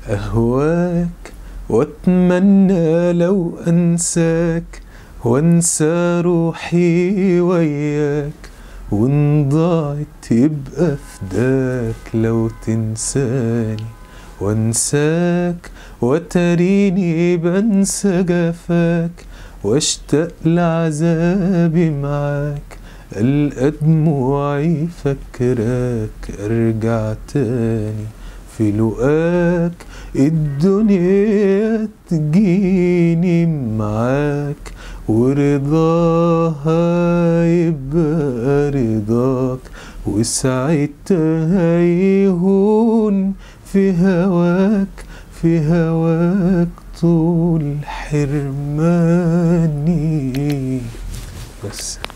أهواك وأتمنى لو أنساك وأنسى روحي وياك وإن ضاعت يبقى فداك لو تنساني وانساك وتريني بنسى جفاك واشتاق لعذابي معاك ألقى دموعي فكراك ارجع تاني في لقاك الدنيا تجيني معاك ورضاها يبقى رضاك وساعتها يهون في هواك في هواك طول حرماني بس